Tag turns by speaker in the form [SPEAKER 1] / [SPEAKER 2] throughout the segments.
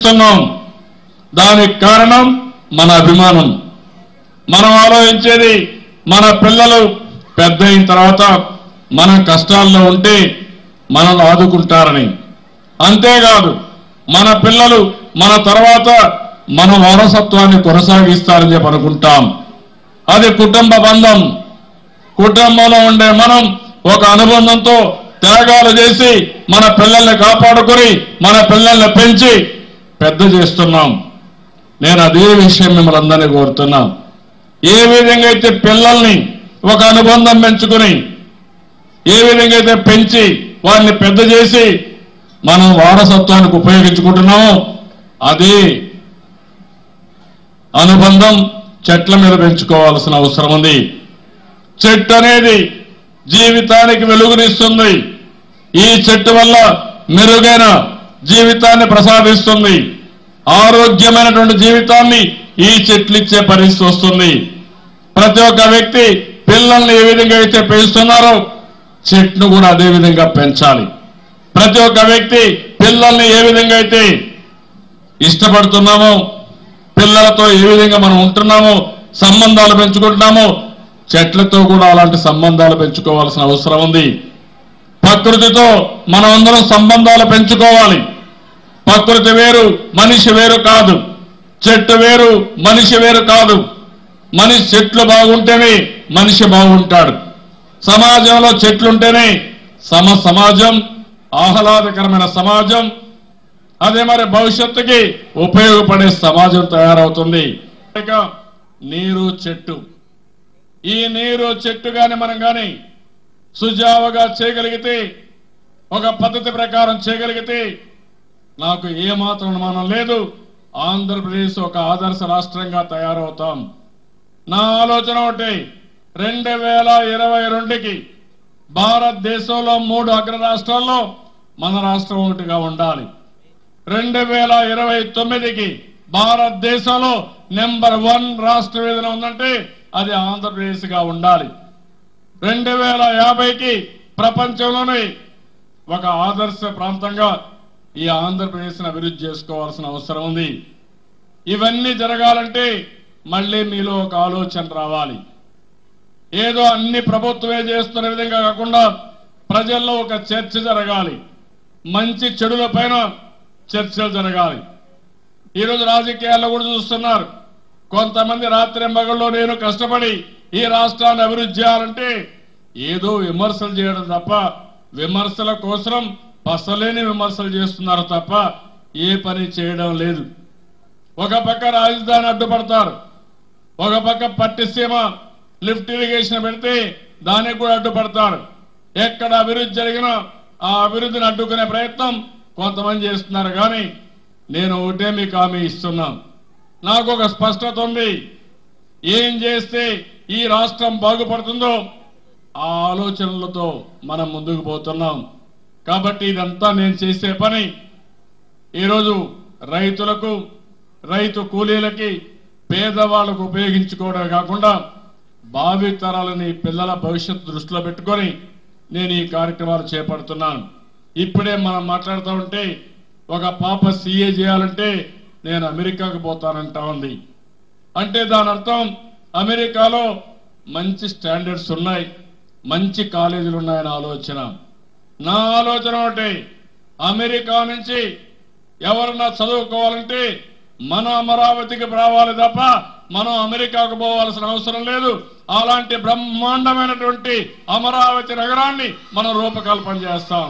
[SPEAKER 1] ఇస్తున్నాం దానికి కారణం మన అభిమానం మనం ఆలోచించేది మన పిల్లలు పెద్ద అయిన తర్వాత మనం కష్టాల్లో ఉంటే మనల్ని ఆదుకుంటారని అంతేకాదు మన పిల్లలు మన తర్వాత మన వారసత్వాన్ని కొనసాగిస్తారని చెప్పి అనుకుంటాం అది కుటుంబ బంధం కుటుంబంలో ఉండే మనం ఒక అనుబంధంతో త్యాగాలు చేసి మన పిల్లల్ని కాపాడుకొని మన పిల్లల్ని పెంచి పెద్ద చేస్తున్నాం నేను అదే విషయం మిమ్మల్ని అందరినీ కోరుతున్నా ఏ విధంగా అయితే పిల్లల్ని ఒక అనుబంధం పెంచుకుని ఏ విధంగా అయితే పెంచి వారిని పెద్ద చేసి మనం వారసత్వానికి ఉపయోగించుకుంటున్నామో అదే అనుబంధం చెట్ల మీద పెంచుకోవాల్సిన అవసరం ఉంది చెట్టు అనేది జీవితానికి వెలుగునిస్తుంది ఈ చెట్టు వల్ల మెరుగైన జీవితాన్ని ప్రసాదిస్తుంది ఆరోగ్యమైనటువంటి జీవితాన్ని ఈ చెట్లు ఇచ్చే పరిస్థితి వస్తుంది ప్రతి ఒక్క వ్యక్తి పిల్లల్ని ఏ విధంగా అయితే పెంచుతున్నారో చెట్టును కూడా అదే విధంగా పెంచాలి ప్రతి ఒక్క వ్యక్తి పిల్లల్ని ఏ విధంగా అయితే ఇష్టపడుతున్నామో పిల్లలతో ఏ విధంగా మనం ఉంటున్నామో సంబంధాలు పెంచుకుంటున్నామో చెట్లతో కూడా అలాంటి సంబంధాలు పెంచుకోవాల్సిన అవసరం ఉంది ప్రకృతితో మనం అందరం సంబంధాలు పెంచుకోవాలి ప్రకృతి వేరు మనిషి వేరు కాదు చెట్టు వేరు మనిషి వేరు కాదు మనిషి చెట్లు బాగుంటేనే మనిషి బాగుంటాడు సమాజంలో చెట్లుంటేనే సమ సమాజం ఆహ్లాదకరమైన సమాజం అదే మరి భవిష్యత్తుకి ఉపయోగపడే సమాజం తయారవుతుంది ఇక నీరు చెట్టు ఈ నీరు చెట్టు గాని మనం గాని సుజావుగా చేయగలిగితే ఒక పద్ధతి ప్రకారం చేయగలిగితే నాకు ఏమాత్రం అనుమానం లేదు ఆంధ్రప్రదేశ్ ఒక ఆదర్శ రాష్ట్రంగా తయారవుతాం నా ఆలోచన ఒకటి రెండు వేల ఇరవై రెండుకి భారతదేశంలో మూడు అగ్ర రాష్ట్రాల్లో మన రాష్ట్రం ఒకటిగా ఉండాలి రెండు వేల ఇరవై తొమ్మిదికి భారతదేశంలో నెంబర్ వన్ రాష్ట్రం ఏదైనా ఉందంటే అది ఆంధ్రప్రదేశ్ గా ఉండాలి రెండు వేల యాభైకి ప్రపంచంలోనే ఒక ఆదర్శ ప్రాంతంగా ఈ ఆంధ్రప్రదేశ్ను అభివృద్ధి చేసుకోవాల్సిన అవసరం ఉంది ఇవన్నీ జరగాలంటే మళ్ళీ మీలో ఒక ఆలోచన రావాలి ఏదో అన్ని ప్రభుత్వమే చేస్తున్న విధంగా కాకుండా ప్రజల్లో ఒక చర్చ జరగాలి మంచి చెడుల పైన చర్చలు జరగాలి ఈరోజు రాజకీయాల్లో కూడా చూస్తున్నారు కొంతమంది రాత్రి మగల్లో నేను కష్టపడి ఈ రాష్ట్రాన్ని అభివృద్ధి చేయాలంటే ఏదో విమర్శలు చేయడం తప్ప విమర్శల కోసం పసలేని విమర్శలు చేస్తున్నారు తప్ప ఏ పని చేయడం లేదు ఒక పక్క రాజధాని అడ్డుపడతారు ఒక పక్క పట్టిసీమ లిఫ్ట్ ఇరిగేషన్ పెడితే దానికి కూడా అడ్డుపడతారు ఎక్కడ అభివృద్ధి జరిగినా ఆ అభివృద్ధిని అడ్డుకునే ప్రయత్నం కొంతమంది చేస్తున్నారు కానీ నేను ఒకటే మీకు హామీ ఇస్తున్నాం నాకు ఒక స్పష్టత ఉంది ఏం చేస్తే ఈ రాష్ట్రం బాగుపడుతుందో ఆ ఆలోచనలతో మనం ముందుకు పోతున్నాం కాబట్టి ఇదంతా నేను చేసే పని ఈరోజు రైతులకు రైతు కూలీలకి పేదవాళ్లకు ఉపయోగించుకోవడమే కాకుండా భావి తరాలని పిల్లల భవిష్యత్తు దృష్టిలో పెట్టుకొని నేను ఈ కార్యక్రమాలు చేపడుతున్నాను ఇప్పుడే మనం మాట్లాడుతూ ఉంటే ఒక పాప సీఏ చేయాలంటే నేను అమెరికాకు పోతానంటా ఉంది అంటే దాని అర్థం అమెరికాలో మంచి స్టాండర్డ్స్ ఉన్నాయి మంచి కాలేజీలు ఉన్నాయని ఆలోచన నా ఆలోచన ఒకటి అమెరికా నుంచి ఎవరన్నా చదువుకోవాలంటే మన అమరావతికి రావాలి తప్ప మనం అమెరికాకు పోవాల్సిన అవసరం లేదు అలాంటి బ్రహ్మాండమైనటువంటి అమరావతి నగరాన్ని మనం రూపకల్పన చేస్తాం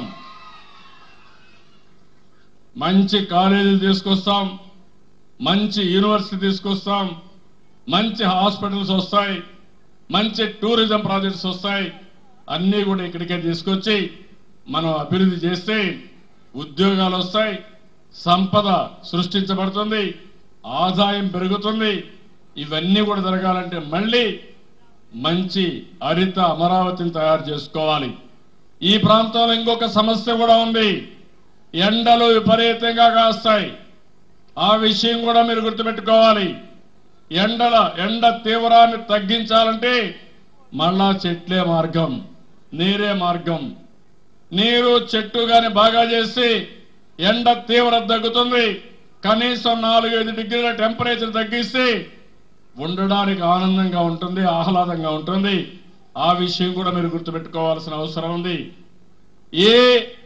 [SPEAKER 1] మంచి కాలేజీలు తీసుకొస్తాం మంచి యూనివర్సిటీ తీసుకొస్తాం మంచి హాస్పిటల్స్ వస్తాయి మంచి టూరిజం ప్రాజెక్ట్స్ వస్తాయి అన్నీ కూడా ఇక్కడికే తీసుకొచ్చి మనం అభివృద్ధి చేస్తే ఉద్యోగాలు వస్తాయి సంపద సృష్టించబడుతుంది ఆదాయం పెరుగుతుంది ఇవన్నీ కూడా జరగాలంటే మళ్ళీ మంచి హరిత అమరావతిని తయారు చేసుకోవాలి ఈ ప్రాంతంలో ఇంకొక సమస్య కూడా ఉంది ఎండలు విపరీతంగా కాస్తాయి ఆ విషయం కూడా మీరు గుర్తుపెట్టుకోవాలి ఎండల ఎండ తీవ్రాన్ని తగ్గించాలంటే మళ్ళా చెట్లే మార్గం నీరే మార్గం నీరు చెట్టు గాని బాగా చేసి ఎండ తీవ్రత తగ్గుతుంది కనీసం నాలుగైదు డిగ్రీల టెంపరేచర్ తగ్గిస్తే ఉండడానికి ఆనందంగా ఉంటుంది ఆహ్లాదంగా ఉంటుంది ఆ విషయం కూడా మీరు గుర్తుపెట్టుకోవాల్సిన అవసరం ఉంది ఏ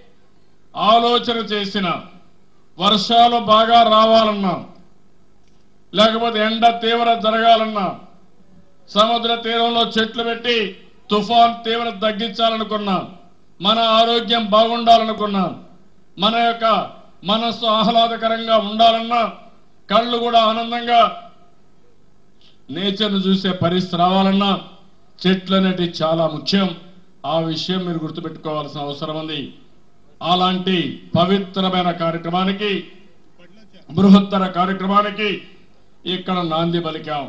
[SPEAKER 1] ఆలోచన చేసినా వర్షాలు బాగా రావాలన్నా లేకపోతే ఎండ తీవ్రత జరగాలన్నా సముద్ర తీరంలో చెట్లు పెట్టి తుఫాన్ తీవ్రత తగ్గించాలనుకున్నా మన ఆరోగ్యం బాగుండాలనుకున్నా మన యొక్క మనస్సు ఆహ్లాదకరంగా ఉండాలన్నా కళ్ళు కూడా ఆనందంగా నేచర్ను చూసే పరిస్థితి రావాలన్నా చెట్లు అనేటి చాలా ముఖ్యం ఆ విషయం మీరు గుర్తుపెట్టుకోవాల్సిన అవసరం ఉంది అలాంటి పవిత్రమైన కార్యక్రమానికి బృహత్తర కార్యక్రమానికి ఇక్కడ నాంది పలికాం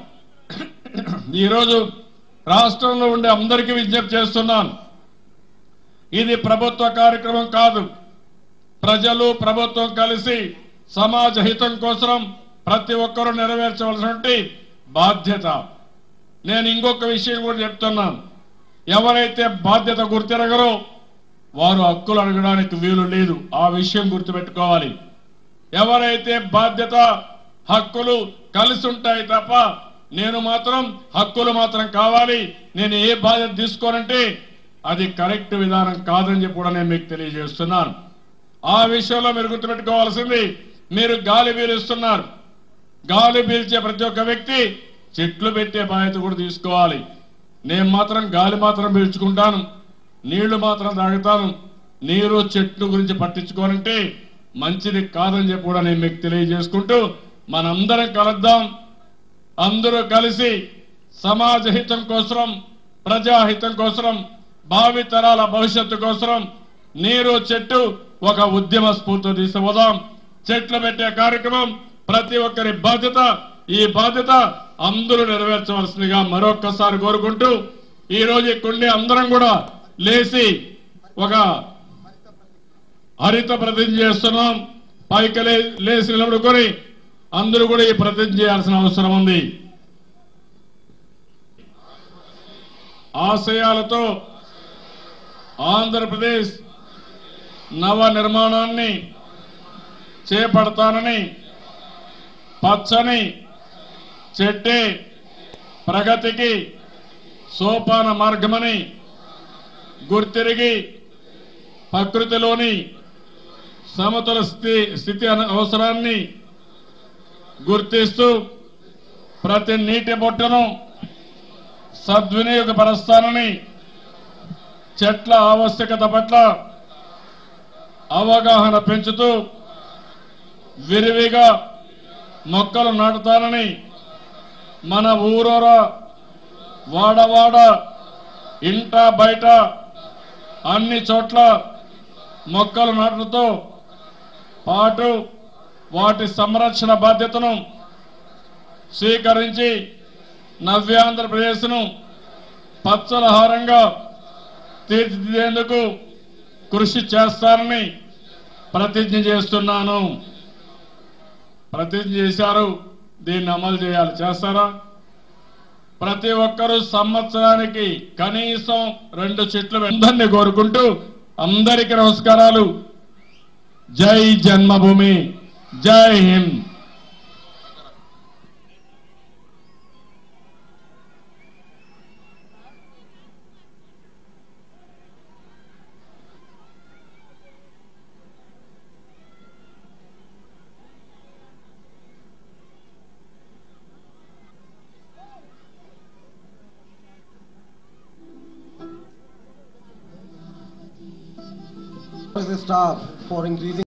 [SPEAKER 1] ఈరోజు రాష్ట్రంలో ఉండే అందరికీ విజ్ఞప్తి చేస్తున్నాను ఇది ప్రభుత్వ కార్యక్రమం కాదు ప్రజలు ప్రభుత్వం కలిసి సమాజ హితం కోసం ప్రతి ఒక్కరూ నెరవేర్చవలసినటువంటి బాధ్యత నేను ఇంకొక విషయం కూడా చెప్తున్నాను ఎవరైతే బాధ్యత గుర్తిరగరో వారు హక్కులు అడగడానికి వీలు లేదు ఆ విషయం గుర్తుపెట్టుకోవాలి ఎవరైతే బాధ్యత హక్కులు కలిసి ఉంటాయి తప్ప నేను మాత్రం హక్కులు మాత్రం కావాలి నేను ఏ బాధ్యత తీసుకోనంటే అది కరెక్ట్ విధానం కాదని చెప్పి కూడా నేను మీకు తెలియజేస్తున్నాను ఆ విషయంలో మీరు గుర్తుపెట్టుకోవాల్సింది మీరు గాలి పీలుస్తున్నారు గాలి పీల్చే ప్రతి ఒక్క వ్యక్తి చెట్లు పెట్టే బాధ్యత కూడా తీసుకోవాలి నేను మాత్రం గాలి మాత్రం పీల్చుకుంటాను నీళ్లు మాత్రం తాగుతాను నీరు చెట్లు గురించి పట్టించుకోనంటే మంచిది కాదని చెప్పి కూడా నేను మీకు తెలియజేసుకుంటూ మనందరం కలుద్దాం అందరూ కలిసి సమాజ హితం కోసం ప్రజాహితం కోసం భావి తరాల భవిష్యత్తు కోసం నీరు చెట్టు ఒక ఉద్యమ స్ఫూర్తి తీసుకుపోదాం చెట్లు పెట్టే కార్యక్రమం ప్రతి ఒక్కరి బాధ్యత ఈ బాధ్యత అందరూ నెరవేర్చవలసిందిగా మరొక్కసారి కోరుకుంటూ ఈ రోజు ఇక్కడి అందరం కూడా లేచి ఒక హరిత ప్రతిజ్ఞ చేస్తున్నాం పైకి లే- లేచి నిలబడుకొని అందరూ కూడా ఈ ప్రతిజ్ఞ చేయాల్సిన అవసరం ఉంది ఆశయాలతో ఆంధ్రప్రదేశ్ నవ నిర్మాణాన్ని చేపడతానని పచ్చని చెట్టే ప్రగతికి సోపాన మార్గమని గుర్తిరిగి ప్రకృతిలోని సమతుల స్థితి స్థితి అన- అవసరాన్ని గుర్తిస్తూ ప్రతి నీటి బొట్టను సద్వినియోగపరుస్తానని చెట్ల ఆవశ్యకత పట్ల అవగాహన పెంచుతూ విరివిగా మొక్కలు నాటుతానని మన ఊరూర వాడవాడ ఇంట బయట అన్ని చోట్ల మొక్కలు నాటుతో పాటు వాటి సంరక్షణ బాధ్యతను స్వీకరించి నవ్యాంధ్రప్రదేశ్ను పచ్చల హారంగా తీర్చిదిద్దేందుకు కృషి చేస్తానని ప్రతిజ్ఞ చేస్తున్నాను ప్రతిజ్ఞ చేశారు దీన్ని అమలు చేయాలి చేస్తారా ప్రతి ఒక్కరూ సంవత్సరానికి కనీసం రెండు చెట్లు అందరినీ కోరుకుంటూ అందరికీ నమస్కారాలు జై జన్మభూమి జై Hind
[SPEAKER 2] is the star for increasing